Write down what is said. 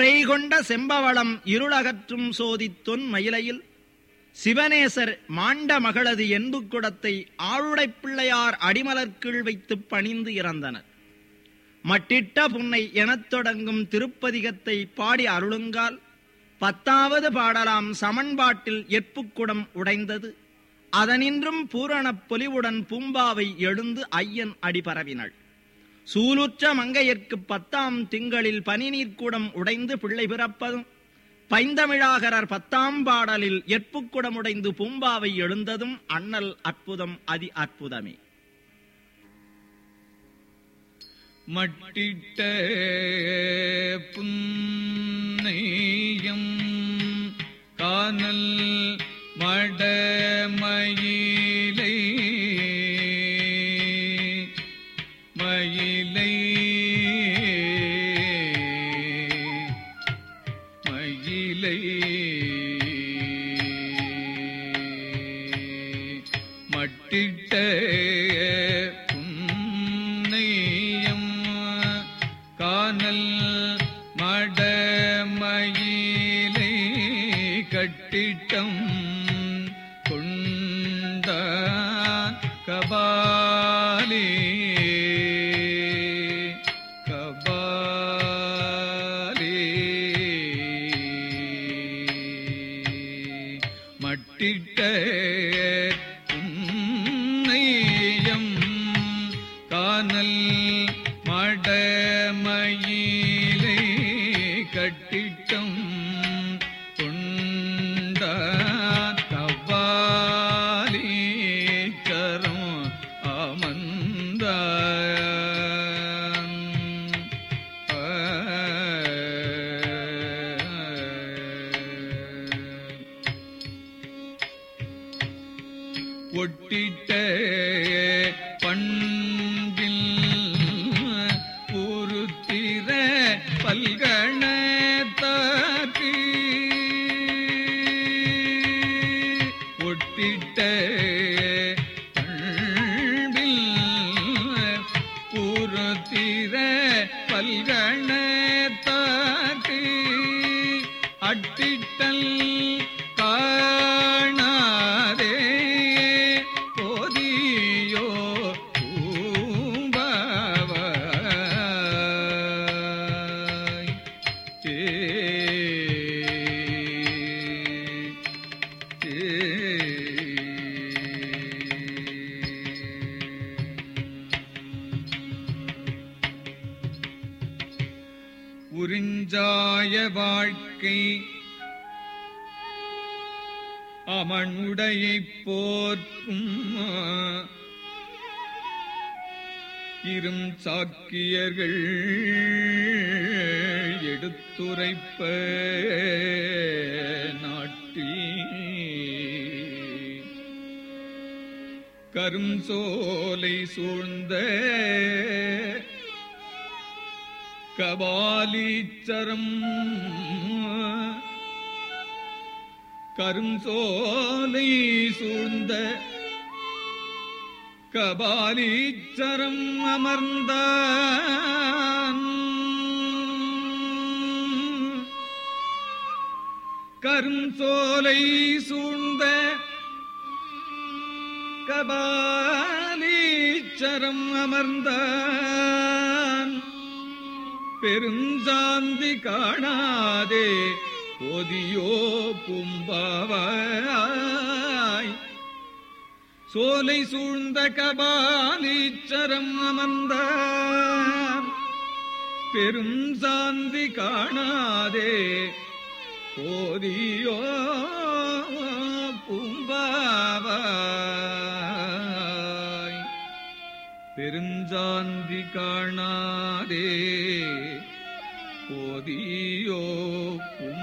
பிறைகொண்ட செம்பவளம் இருளகற்றும் சோதித்தொன் மயிலையில் சிவனேசர் மாண்ட மகளது என்பு குடத்தை ஆளுடைப் பிள்ளையார் அடிமலர்கீழ் வைத்துப் பணிந்து இறந்தனர் மட்டிட்ட புன்னை எனத் தொடங்கும் திருப்பதிகத்தை பாடி அருளுங்கால் பத்தாவது பாடலாம் சமன்பாட்டில் எப்புக்குடம் உடைந்தது அதனின்றும் பூரணப் பொலிவுடன் பூம்பாவை எழுந்து ஐயன் அடிபரவினாள் சூலுற்ற மங்கையர்க்கு பத்தாம் திங்களில் பனிநீர்க்குடம் உடைந்து பிள்ளை பிறப்பதும் பைந்தமிழாகரர் பத்தாம் பாடலில் எப்புக்குடம் உடைந்து பூம்பாவை எழுந்ததும் அண்ணல் அற்புதம் அதி அற்புதமே மட்டிட்ட புன்னையம் கானல் மடமயிலை மயிலை மயிலை மட்டிட்ட புன்னையம் கானல் மடமயிலை கட்டிட்டம் கொண்ட கபாலே கபாலே மட்டிட்ட உன்னையம் கானல் மடமயிலை கட்டிட்டம் கொண்டான் கவ்வாலி கரம் அமர்ந்த ஒட்டிட்ட பண்பில் உருத்திர பல்கணத்தாக்கு ஒட்டிட்ட பண்பில் உருத்திர பல்கணத்தாக்கு அட்டிட்டல் காணாதே போதியோ பூம்பாவாய் ஏ உறிஞ்சாய வாழ்க்கை அமனுடையைப் போர்க்கும் இரும் சாக்கியர்கள் எடுத்துரைப்ப நாட்டில் கரும் சோலை சூழ்ந்த கபாலீச்சரம் கருஞ்சோலை சூழ்ந்த கபாலீச்சரம் அமர்ந்த கருஞ்சோலை சூழ்ந்த கபாலீச்சரம் அமர்ந்தான் பெருஞ்சாந்தி காணாதே போதியோ பும்பாவாய் சோலை சூழ்ந்த கபாலீச்சரம் அமர்ந்த பெரும் சாந்தி காணாதே போதியோ பும்பாவாய் பெருஞ்சாந்தி காணாதே போதியோ பும்